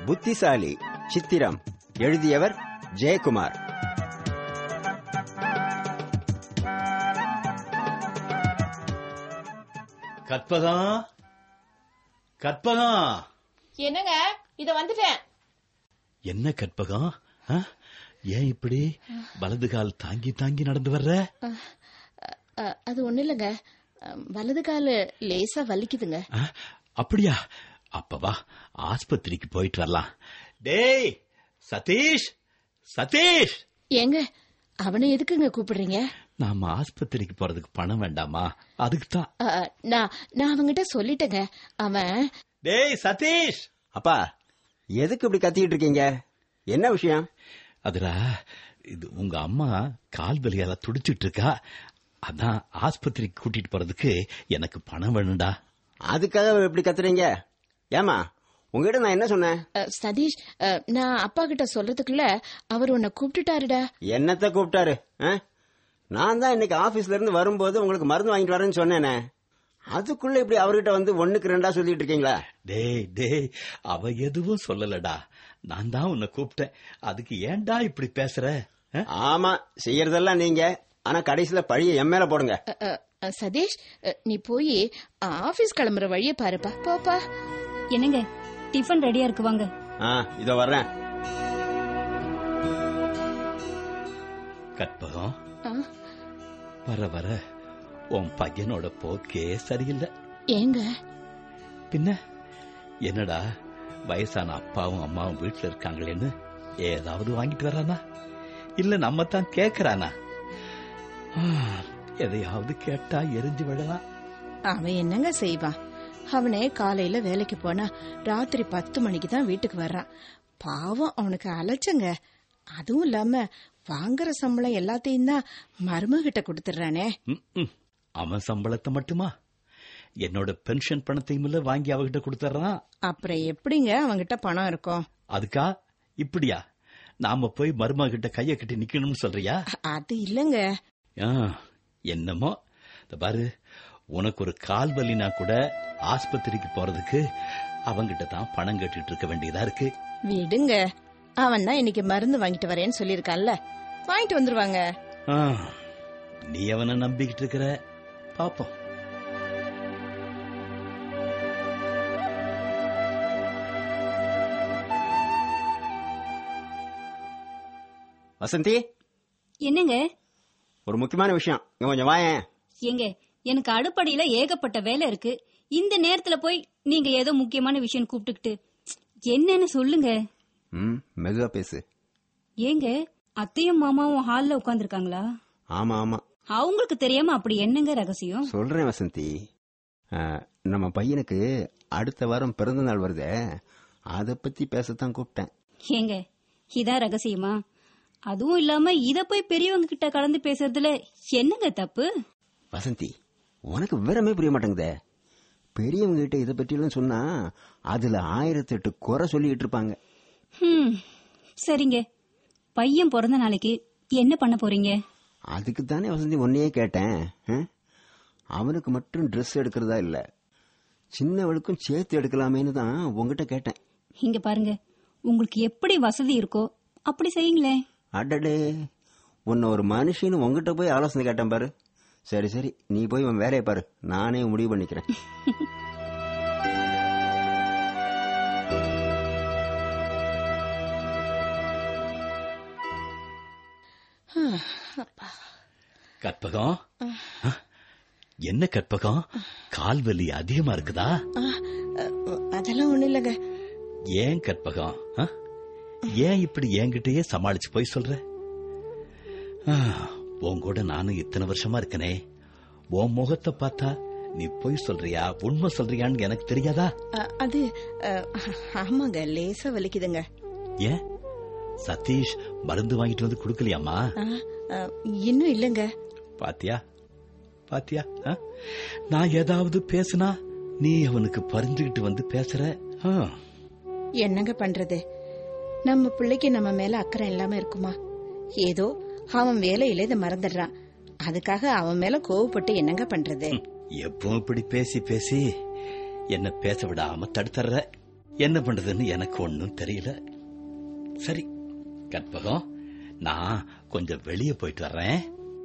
புத்திசாலி சித்திரம் எழுதியவர் ஜெயக்குமார் கற்பகம் கற்பகம் என்னங்க இத வந்துட்டேன் என்ன கற்பகம் ஆ? ஏன் இப்படி வலது கால் தாங்கி தாங்கி நடந்து வர்ற அ, அது ஒண்ணு இல்லைங்க அ, வலது காலு லேசா வலிக்குதுங்க ஆ? அப்படியா அப்ப வா ஆஸ்பத்திரிக்கு போயிட்டு வரலாம் டேய் சதீஷ் சதீஷ் ஏங்க அவனை எதுக்குங்க கூப்பிடுறீங்க நாம ஆஸ்பத்திரிக்கு போறதுக்கு பணம் வேண்டாமா அதுக்கு தான் அ, நான் நான் அவங்கிட்ட சொல்லிட்டேங்க அவன் டேய் சதீஷ் அப்பா எதுக்கு இப்படி கத்திட்டு இருக்கீங்க என்ன விஷயம் அதுரா இது உங்க அம்மா கால் வலியால துடிச்சிட்டு இருக்கா அதான் ஆஸ்பத்திரிக்கு கூட்டிட்டு போறதுக்கு எனக்கு பணம் வேணும்டா அதுக்காக இப்படி கத்துறீங்க ஏமா உங்ககிட்ட நான் என்ன சொன்னேன் அ, சதீஷ் அ, நான் அப்பா கிட்ட சொல்றதுக்குள்ள அவர் உன்னை கூப்பிட்டுட்டாருடா என்னத்த கூப்பிட்டாரு ஆ? நான் தான் இன்னைக்கு ஆபீஸ்ல இருந்து வரும்போது உங்களுக்கு மருந்து வாங்கிட்டு வரேன்னு சொன்னேனே அதுக்குள்ள இப்படி அவர்கிட்ட வந்து ஒண்ணுக்கு ரெண்டா சொல்லிட்டு இருக்கீங்களா டேய் டேய் அவ எதுவும் சொல்லலடா நான் தான் உன்னை கூப்பிட்டேன் அதுக்கு ஏன்டா இப்படி பேசுற ஆ? ஆமா செய்யறதெல்லாம் நீங்க ஆனா கடைசியில பழிய என் மேல போடுங்க அ, அ, அ, சதீஷ் அ, நீ போய் ஆபீஸ் கிளம்புற வழிய பாருப்பா போப்பா என்னங்க டிஃபன் ரெடியா இருக்கு வாங்க ஆ இதோ வர்றேன் கற்பகம் ஆ, வர வர உன் பையனோட போக்கே சரியில்லை ஏங்க பின்ன என்னடா வயசான அப்பாவும் அம்மாவும் வீட்டுல இருக்காங்களேன்னு ஏதாவது வாங்கிட்டு வரானா இல்ல நம்ம தான் கேக்குறானா ஆ, எதையாவது கேட்டா எரிஞ்சு விடலாம் அவன் என்னங்க செய்வான் அவனே காலையில வேலைக்கு போனா ராத்திரி பத்து மணிக்கு தான் வீட்டுக்கு வர்றான் பாவம் அவனுக்கு அலைச்சங்க அதுவும் இல்லாம வாங்குற சம்பளம் எல்லாத்தையும் தான் மருமகிட்ட கொடுத்துடுறானே ம், ம். அவன் சம்பளத்தை மட்டுமா என்னோட பென்ஷன் பணத்தையும் இல்ல வாங்கி அவகிட்ட கொடுத்துறான் அப்புறம் எப்படிங்க அவன்கிட்ட பணம் இருக்கும் அதுக்கா இப்படியா நாம போய் மருமக கிட்ட கைய கட்டி நிக்கணும்னு சொல்றியா அ- அது இல்லங்க ஆ, என்னமோ இந்த பாரு உனக்கு ஒரு கால் வலினா கூட ஆஸ்பத்திரிக்கு போறதுக்கு அவங்கிட்ட தான் பணம் கட்டிட்டு இருக்க வேண்டியதா இருக்கு விடுங்க அவன் தான் இன்னைக்கு மருந்து வாங்கிட்டு வரேன்னு சொல்லியிருக்கான்ல வாங்கிட்டு வந்துருவாங்க ஆ, நீ அவனை நம்பிக்கிட்டு இருக்கிற பாப்போம் வசந்தி என்னங்க ஒரு முக்கியமான விஷயம் இங்க கொஞ்சம் வாயேன் எங்க எனக்கு அடுப்படியில ஏகப்பட்ட வேலை இருக்கு இந்த நேரத்துல போய் நீங்க ஏதோ முக்கியமான விஷயம் கூப்பிட்டுக்கிட்டு என்னன்னு சொல்லுங்க ம் மெதுவா பேசு ஏங்க அத்தையும் மாமாவும் ஹால்ல உட்கார்ந்திருக்காங்களா ஆமா ஆமா அவங்களுக்கு தெரியாம அப்படி என்னங்க ரகசியம் சொல்றேன் வசந்தி ஆ, நம்ம பையனுக்கு அடுத்த வாரம் பிறந்த நாள் வருதே அதை பத்தி பேசத்தான் கூப்பிட்டேன் ஏங்க இதான் ரகசியமா அதுவும் இல்லாம இத போய் பெரியவங்க கிட்ட கலந்து பேசுறதுல என்னங்க தப்பு வசந்தி உனக்கு விவரமே புரிய மாட்டேங்குதே பெரியவங்க கிட்ட இதை பற்றியெல்லாம் சொன்னா அதுல ஆயிரத்தி எட்டு குறை சொல்லிக்கிட்டு இருப்பாங்க ஹம், சரிங்க பையன் பிறந்த நாளைக்கு என்ன பண்ண போறீங்க அதுக்கு தானே வசந்தி உன்னையே கேட்டேன் ஆ? அவனுக்கு மட்டும் ட்ரெஸ் எடுக்கிறதா இல்ல சின்னவளுக்கும் சேர்த்து எடுக்கலாமேன்னு தான் உங்ககிட்ட கேட்டேன் இங்க பாருங்க உங்களுக்கு எப்படி வசதி இருக்கோ அப்படி செய்யுங்களேன் அடடே உன்னை ஒரு மனுஷன்னு உங்ககிட்ட போய் ஆலோசனை கேட்டேன் பாரு சரி சரி நீ போய் உன் வேலையை பாரு நானே முடிவு பண்ணிக்கிறேன் கற்பகம் ஆ? என்ன கற்பகம் கால் வலி அதிகமா இருக்குதா ஆ, அ, அதெல்லாம் ஒண்ணு இல்லங்க ஏன் கற்பகம் ஆ? ஏன் இப்படி என்கிட்டயே சமாளிச்சு போய் சொல்ற ஆ, உன் கூட நானும் இத்தனை வருஷமா இருக்கனே உன் முகத்தை பார்த்தா நீ பொய் சொல்றியா உண்மை சொல்றியான்னு எனக்கு தெரியாதா அ, அது அ, ஆமாங்க லேசா வலிக்குதுங்க ஏன் சதீஷ் மருந்து வாங்கிட்டு வந்து கொடுக்கலையாமா ஆ, அ, இன்னும் இல்லங்க பாத்தியா பாத்தியா ஆ? நான் ஏதாவது பேசினா நீ அவனுக்கு பறிஞ்சுகிட்டு வந்து பேசுற ஆ. என்னங்க பண்றது நம்ம பிள்ளைக்கு நம்ம மேல அக்கறை இல்லாம இருக்குமா ஏதோ அவன் வேலையில இதை மறந்துடுறான் அதுக்காக அவன் மேல கோவப்பட்டு என்னங்க பண்றது எப்பவும் இப்படி பேசி பேசி என்ன பேச விடாம தடுத்துற என்ன பண்றதுன்னு எனக்கு ஒன்னும் தெரியல சரி கற்பகம் நான் கொஞ்சம் வெளியே போயிட்டு வர்றேன்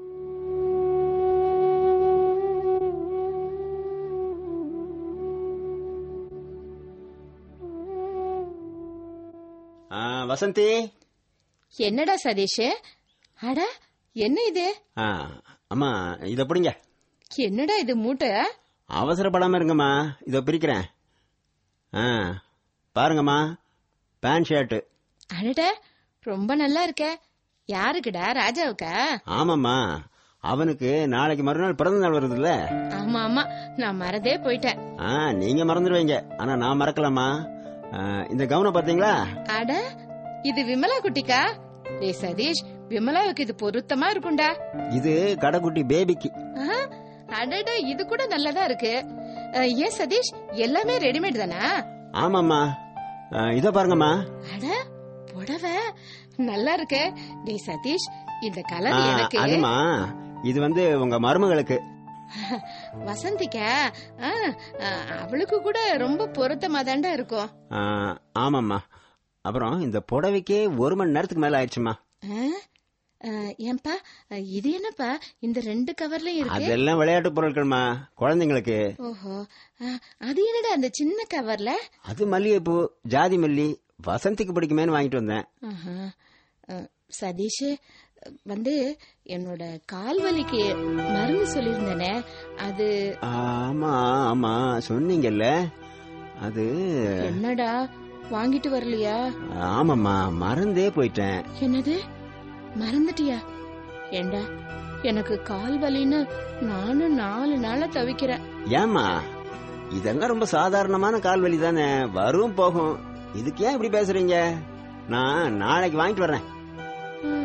ஆ, வசந்தி என்னடா சதீஷ் அட என்ன இது ஆ, அம்மா இத பிடிங்க என்னடா இது மூட்டை அவசரப்படாம இருங்கம்மா இதோ பிரிக்கிறேன் ஆ பாருங்கம்மா பேண்ட் ஷர்ட் அடட ரொம்ப நல்லா இருக்க யாருக்குடா ராஜாவுக்கா ஆமாம்மா அவனுக்கு நாளைக்கு மறுநாள் பிறந்த நாள் வருதுல்ல ஆமா ஆமா நான் மறந்தே போயிட்டேன் ஆ நீங்க மறந்துடுவீங்க ஆனா நான் மறக்கலாமா ஆ, இந்த கவனம் பாத்தீங்களா அட இது விமலா குட்டிக்கா டேய் சதீஷ் விமலாவுக்கு இது பொருத்தமா இருக்கும்டா இது கடைக்குட்டி பேபிக்கு ஆஹா, அடட இது கூட நல்லதா இருக்கு அஹ், ஏன் சதீஷ் எல்லாமே ரெடிமேட் தானா ஆமாம்மா ஆ, இத பாருங்கம்மா அட புடவை நல்லா இருக்கு டேய் சதீஷ் இந்த ஆ, கலர் எனக்கு அதுமா இது வந்து உங்க மருமகளுக்கு வசந்திக்கா ஆ, ஆ, அவளுக்கு கூட ரொம்ப பொருத்தமா தாண்டா இருக்கும் ஆ, ஆமாம்மா அப்புறம் இந்த புடவைக்கே ஒரு மணி நேரத்துக்கு மேல ஆயிடுச்சுமா ஆ? ஆ, ஏன்பா இது என்னப்பா இந்த ரெண்டு கவர்லயும் இருக்கு அதெல்லாம் விளையாட்டு பொருட்கள்மா குழந்தைங்களுக்கு ஓஹோ ஆ, அது என்னடா அந்த சின்ன கவர்ல அது மல்லிகைப்பூ ஜாதி மல்லி வசந்திக்கு பிடிக்குமேன்னு வாங்கிட்டு வந்தேன் ஆஹா. ஆ, சதீஷ் வந்து என்னோட கால் வலிக்கு மருந்து சொல்லியிருந்தேனே அது ஆமா ஆமா சொன்னீங்கல்ல அது என்னடா வாங்கிட்டு வரலையா ஆமாம்மா மறந்தே போயிட்டேன் என்னது மறந்துட்டியா ஏண்டா எனக்கு கால் வலின்னு நானும் நாலு நாளா தவிக்கிறேன் ஏம்மா இதெல்லாம் ரொம்ப சாதாரணமான கால்வலி தானே வரும் போகும் இதுக்கு ஏன் இப்படி பேசுறீங்க நான் நாளைக்கு வாங்கிட்டு வர்றேன் ம்.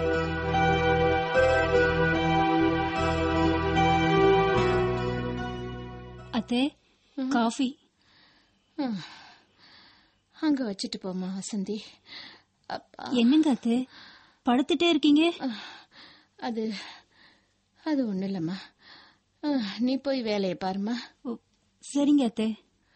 அத்தே காஃபி ம். அங்க வச்சுட்டு போமா வசந்தி அப்பா என்னங்க அத்தே படுத்துட்டே இருக்கீங்க அது அது ஒண்ணு இல்லம்மா ஆ, நீ போய் வேலையை பாருமா ஓ, சரிங்க அத்தே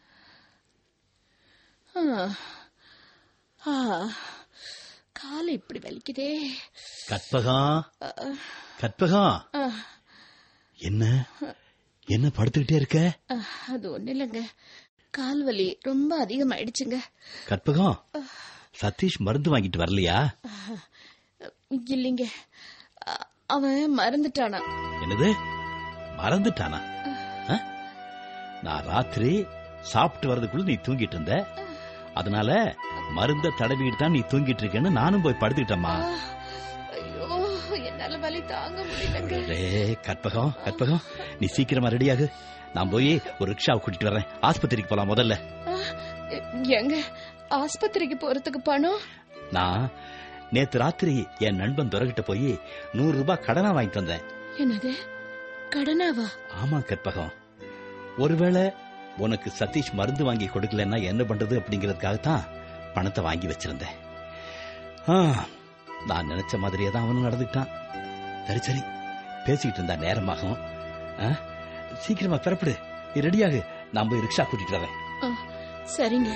ஆ. ஆ. கால் இப்படி வலிக்குதே கற்பகம் கற்பகம் ஆ, என்ன என்ன படுத்துக்கிட்டே இருக்க ஆ, அது ஒண்ணு இல்லைங்க கால் வலி ரொம்ப அதிகமாயிடுச்சுங்க கற்பகம் சதீஷ் மருந்து வாங்கிட்டு வரலையா இல்லைங்க அ- அவன் மறந்துட்டானா என்னது மறந்துட்டானா ஆ? நான் ராத்திரி சாப்பிட்டு வர்றதுக்குள்ள நீ தூங்கிட்டு இருந்த அதனால மருந்த தடவிட்டு தான் நீ தூங்கிட்டு இருக்கேன்னு நானும் போய் படுத்துக்கிட்டேம்மா ஐயோ என்னால வலி தாங்க முடியலங்க ஏ கற்பகம் கற்பகம் நீ சீக்கிரமா ரெடியாகு நான் போய் ஒரு ரிக்ஷாவை கூட்டிட்டு வரேன் ஆஸ்பத்திரிக்கு போலாம் முதல்ல ஆ, எங்க ஆஸ்பத்திரிக்கு போறதுக்கு பணம் நான் நேத்து ராத்திரி என் நண்பன் துறகிட்ட போய் நூறு ரூபாய் கடனா வாங்கிட்டு வந்தேன் என்னது கடனாவா ஆமா கற்பகம் ஒருவேளை உனக்கு சதீஷ் மருந்து வாங்கி கொடுக்கலன்னா என்ன பண்றது அப்படிங்கறதுக்காகத்தான் பணத்தை வாங்கி வச்சிருந்தேன் ஆ, நான் நினைச்ச மாதிரியே தான் அவனும் நடந்துட்டான் சரி சரி பேசிக்கிட்டு இருந்தா நேரமாகும் ஆ, சீக்கிரமா பிறப்படு நீ ரெடியாகு நான் போய் ரிக்ஷா கூட்டிட்டு வரேன் ஆ, சரிங்க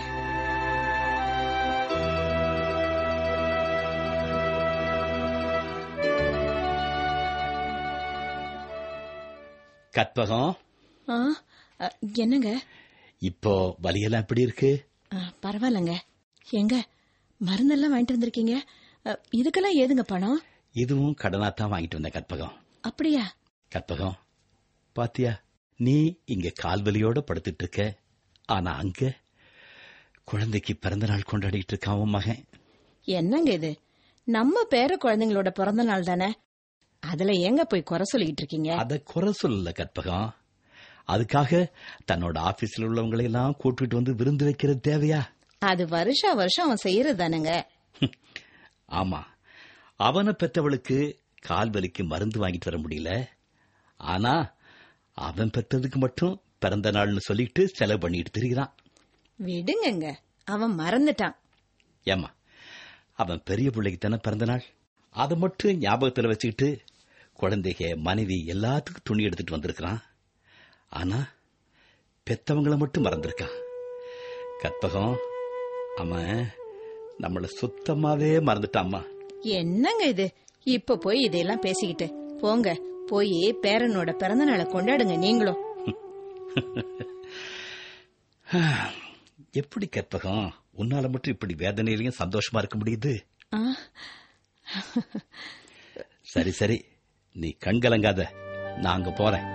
கற்பகம் ஆ, அ, என்னங்க இப்போ வலியெல்லாம் எப்படி இருக்கு ஆ, பரவாயில்லங்க எங்க மருந்தெல்லாம் வாங்கிட்டு வந்திருக்கீங்க அ, இதுக்கெல்லாம் ஏதுங்க பணம் இதுவும் கடனா தான் வாங்கிட்டு வந்தேன் கற்பகம் அப்படியா கற்பகம் பாத்தியா நீ இங்க கால்வலியோட படுத்துட்டு இருக்க ஆனா அங்க குழந்தைக்கு பிறந்த நாள் கொண்டாடிட்டு இருக்கான் உன் மகன் என்னங்க இது நம்ம பேர குழந்தைங்களோட பிறந்த நாள் தானே அதுல ஏங்க போய் குறை சொல்லிக்கிட்டு இருக்கீங்க அத குறை சொல்லல கற்பகம் அதுக்காக தன்னோட ஆபீஸ்ல உள்ளவங்களை எல்லாம் கூட்டிட்டு வந்து விருந்து வைக்கிறது தேவையா அது வருஷா வருஷம் அவன் செய்யறது தானேங்க ஆமா அவனை பெத்தவளுக்கு கால்வலிக்கு மருந்து வாங்கிட்டு வர முடியல ஆனா அவன் பெத்ததுக்கு மட்டும் பிறந்த நாள்னு சொல்லிட்டு செலவு பண்ணிட்டு திரிகிறான் விடுங்கங்க அவன் மறந்துட்டான் ஏம்மா அவன் பெரிய பிள்ளைக்கு தானே பிறந்த நாள் அதை மட்டும் ஞாபகத்துல வச்சுக்கிட்டு குழந்தைக மனைவி எல்லாத்துக்கும் துணி எடுத்துட்டு வந்திருக்கிறான் ஆனா பெத்தவங்கள மட்டும் மறந்திருக்கான் கற்பகம் அவன் நம்மள சுத்தமாவே மறந்துட்டாம்மா என்னங்க இது இப்ப போய் இதையெல்லாம் பேசிக்கிட்டு போங்க போய் பேரனோட பிறந்த நாளை கொண்டாடுங்க நீங்களும் எப்படி கற்பகம் உன்னால மட்டும் இப்படி வேதனையிலையும் சந்தோஷமா இருக்க முடியுது ஆ, சரி சரி நீ கண் கலங்காத நான் அங்க போறேன்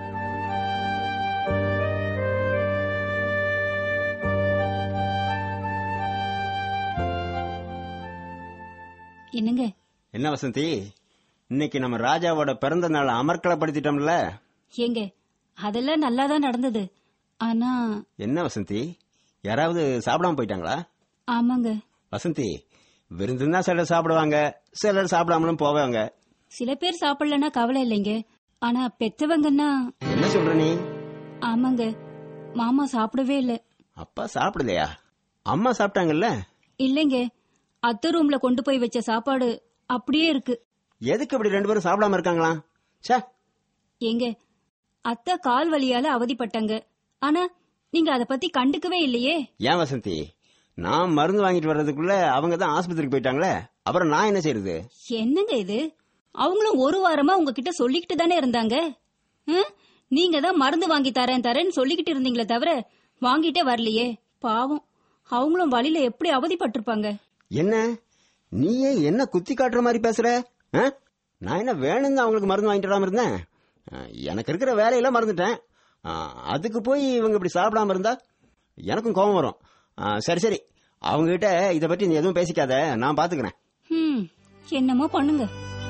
என்னங்க என்ன வசந்தி இன்னைக்கு நம்ம ராஜாவோட பிறந்த நாள் அமர்க்கலப்படுத்திட்டோம்ல ஏங்க அதெல்லாம் நல்லாதான் நடந்தது ஆனா என்ன வசந்தி யாராவது சாப்பிடாம போயிட்டாங்களா ஆமாங்க வசந்தி விருந்துன்னா சிலர் சாப்பிடுவாங்க சிலர் சாப்பிடாமலும் போவாங்க சில பேர் சாப்பிடலன்னா கவலை இல்லைங்க ஆனா பெத்தவங்கன்னா என்ன சொல்ற நீ ஆமாங்க மாமா சாப்பிடவே இல்ல அப்பா சாப்பிடலையா அம்மா சாப்பிட்டாங்கல்ல இல்லைங்க அத்தை ரூம்ல கொண்டு போய் வச்ச சாப்பாடு அப்படியே இருக்கு எதுக்கு இப்படி ரெண்டு பேரும் சாப்பிடாம இருக்காங்களா ச்சே ஏங்க அத்தை கால் வலியால அவதிப்பட்டாங்க ஆனா நீங்க அத பத்தி கண்டுக்கவே இல்லையே ஏன் வசந்தி நான் மருந்து வாங்கிட்டு வர்றதுக்குள்ள அவங்க தான் ஆஸ்பத்திரிக்கு போயிட்டாங்களே அப்புறம் நான் என்ன செய்யறது என்னங்க இது அவங்களும் ஒரு வாரமா உங்ககிட்ட சொல்லிக்கிட்டு தானே இருந்தாங்க ஹம்? நீங்க தான் மருந்து வாங்கி தரேன் தரேன்னு சொல்லிக்கிட்டு இருந்தீங்களே தவிர வாங்கிட்டே வரலையே பாவம் அவங்களும் வழியில எப்படி அவதிப்பட்டிருப்பாங்க என்ன நீயே என்ன குத்தி காட்டுற மாதிரி பேசுற ஆ? நான் என்ன வேணும்னு அவங்களுக்கு மருந்து வாங்கிட்டு வராம இருந்தேன் ஆ, எனக்கு இருக்கிற வேலையெல்லாம் மறந்துட்டேன் ஆ, அதுக்கு போய் இவங்க இப்படி சாப்பிடாம இருந்தா எனக்கும் கோபம் வரும் ஆ, சரி சரி அவங்க கிட்ட இத பத்தி நீ எதுவும் பேசிக்காத நான் பாத்துக்கிறேன் ஹம், என்னமோ பண்ணுங்க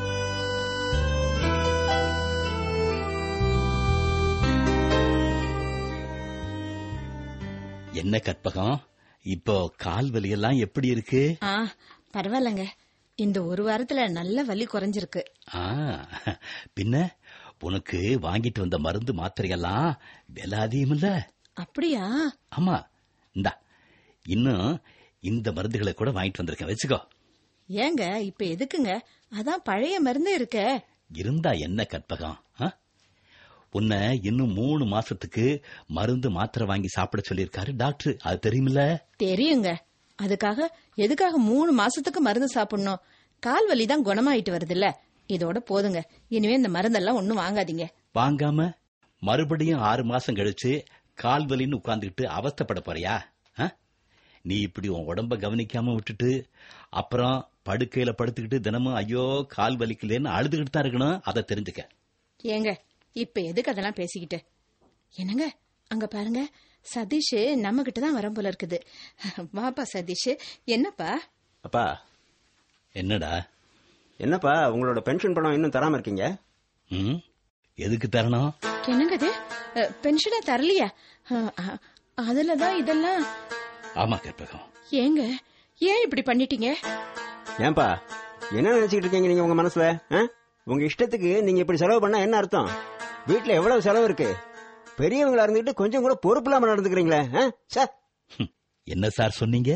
என்ன கற்பகம் இப்போ கால் வலியெல்லாம் எப்படி இருக்கு ஆ பரவாயில்லங்க இந்த ஒரு வாரத்துல நல்ல வலி குறைஞ்சிருக்கு ஆ, பின்ன உனக்கு வாங்கிட்டு வந்த மருந்து மாத்திரையெல்லாம் விலை அதிகம் இல்ல அப்படியா ஆமா இந்தா இன்னும் இந்த மருந்துகளை கூட வாங்கிட்டு வந்திருக்கேன் வச்சுக்கோ ஏங்க இப்ப எதுக்குங்க அதான் பழைய மருந்து இருக்க இருந்தா என்ன கற்பகம் ஆ? உன்னை இன்னும் மூணு மாசத்துக்கு மருந்து மாத்திரை வாங்கி சாப்பிட சொல்லியிருக்காரு டாக்டர் அது தெரியுமில்ல தெரியுங்க அதுக்காக எதுக்காக மூணு மாசத்துக்கு மருந்து சாப்பிடணும் கால் வலி தான் குணமாயிட்டு வருதுல்ல இதோட போதுங்க இனிமே இந்த மருந்தெல்லாம் ஒண்ணும் வாங்காதீங்க வாங்காம மறுபடியும் ஆறு மாசம் கழிச்சு கால் வலின்னு உட்கார்ந்துக்கிட்டு அவஸ்தைப்பட போறியா ஆ? நீ இப்படி உன் உடம்ப கவனிக்காம விட்டுட்டு அப்புறம் படுக்கையில படுத்துக்கிட்டு தினமும் ஐயோ கால் வலிக்கலன்னு அழுதுகிட்டு தான் இருக்கணும் அதை தெரிஞ்சுக்க ஏங்க இப்ப எதுக்கு அதெல்லாம் பேசிக்கிட்டு என்னங்க அங்க பாருங்க சதீஷ் நம்ம கிட்ட தான் வரம் போல இருக்குது வாப்பா சதீஷ் என்னப்பா அப்பா என்னடா என்னப்பா உங்களோட பென்ஷன் பணம் இன்னும் தராம இருக்கீங்க ம் எதுக்கு தரணும் என்னங்க இது அஹ், பென்ஷனே தரலையா அஹ், அஹ், அதுலதான் இதெல்லாம் ஆமா கற்பகம் ஏங்க ஏன் இப்படி பண்ணிட்டீங்க ஏன்பா என்ன நினைச்சுக்கிட்டு இருக்கீங்க நீங்க உங்க மனசுல ஆ? உங்க இஷ்டத்துக்கு நீங்க இப்படி செலவு பண்ணா என்ன அர்த்தம் வீட்டுல எவ்வளவு செலவு இருக்கு பெரியவங்களா இருந்துகிட்டு கொஞ்சம் கூட பொறுப்பு இல்லாம நடந்துக்கிறீங்களே ஆ? ச்சே. ஹம், என்ன சார் சொன்னீங்க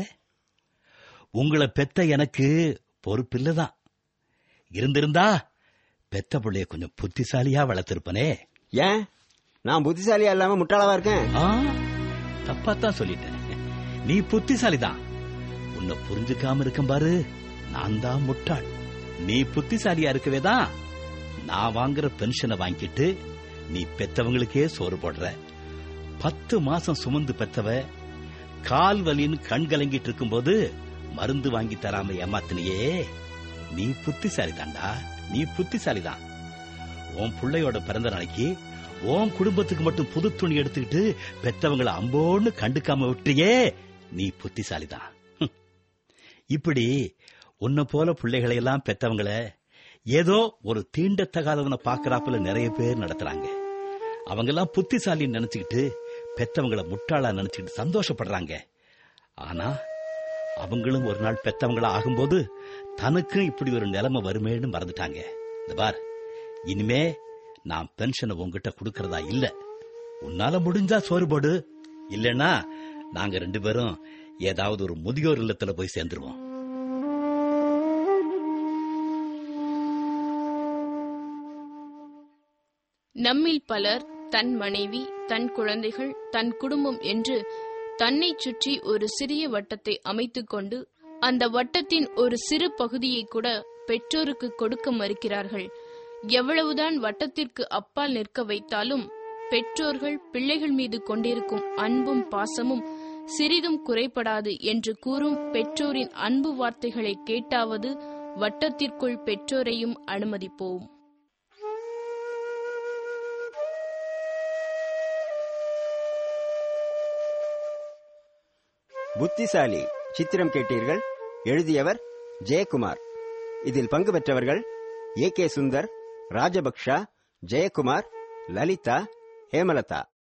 உங்களை பெத்த எனக்கு பொறுப்பில்லதான் இருந்திருந்தா பெத்த பிள்ளைய கொஞ்சம் புத்திசாலியா வளர்த்திருப்பனே ஏன் நான் புத்திசாலியா இல்லாம முட்டாளாவா இருக்கேன் ஆ, தப்பாத்தான் சொல்லிட்டேன் நீ புத்திசாலிதான் உன்னை புரிஞ்சுக்காம இருக்கும் பாரு நான் தான் முட்டாள் நீ புத்திசாலியா இருக்கவே தான் நான் வாங்குற பென்ஷனை வாங்கிட்டு நீ பெத்தவங்களுக்கே சோறு போடுற பத்து மாசம் சுமந்து பெத்தவ கால் வலின்னு கண் கலங்கிட்டு இருக்கும்போது மருந்து வாங்கி தராம ஏமாத்தினியே நீ புத்திசாலிதான்டா நீ புத்திசாலிதான் உன் பிள்ளையோட பிறந்த நாளைக்கு உன் குடும்பத்துக்கு மட்டும் புது துணி எடுத்துக்கிட்டு பெத்தவங்கள அம்போன்னு கண்டுக்காம விட்டியே நீ புத்திசாலிதான் ஹம். இப்படி உன்னை போல பிள்ளைகளை எல்லாம் பெத்தவங்கள ஏதோ ஒரு தீண்டத்தகாதவனை பாக்குறாப்புல நிறைய பேர் நடத்துறாங்க அவங்க எல்லாம் புத்திசாலின்னு நினைச்சுக்கிட்டு பெத்தவங்கள முட்டாளா நினைச்சுக்கிட்டு சந்தோஷப்படுறாங்க ஆனா அவங்களும் ஒரு நாள் பெத்தவங்களா ஆகும்போது தனக்கும் இப்படி ஒரு நிலைமை வருமேன்னு மறந்துட்டாங்க இந்த பார் இனிமே நான் பென்ஷனை உங்ககிட்ட கொடுக்கறதா இல்ல உன்னால முடிஞ்சா சோறு போடு இல்லைன்னா நாங்க ரெண்டு பேரும் ஏதாவது ஒரு முதியோர் இல்லத்துல போய் சேர்ந்துருவோம் நம்மில் பலர் தன் மனைவி தன் குழந்தைகள் தன் குடும்பம் என்று தன்னை சுற்றி ஒரு சிறிய வட்டத்தை அமைத்துக்கொண்டு அந்த வட்டத்தின் ஒரு சிறு பகுதியை கூட பெற்றோருக்கு கொடுக்க மறுக்கிறார்கள் எவ்வளவுதான் வட்டத்திற்கு அப்பால் நிற்க வைத்தாலும் பெற்றோர்கள் பிள்ளைகள் மீது கொண்டிருக்கும் அன்பும் பாசமும் சிறிதும் குறைபடாது என்று கூறும் பெற்றோரின் அன்பு வார்த்தைகளை கேட்டாவது வட்டத்திற்குள் பெற்றோரையும் அனுமதிப்போம் புத்திசாலி சித்திரம் கேட்டீர்கள் எழுதியவர் ஜெயக்குமார் இதில் பங்கு பெற்றவர்கள் ஏ கே சுந்தர் ராஜபக்ஷா ஜெயக்குமார் லலிதா ஹேமலதா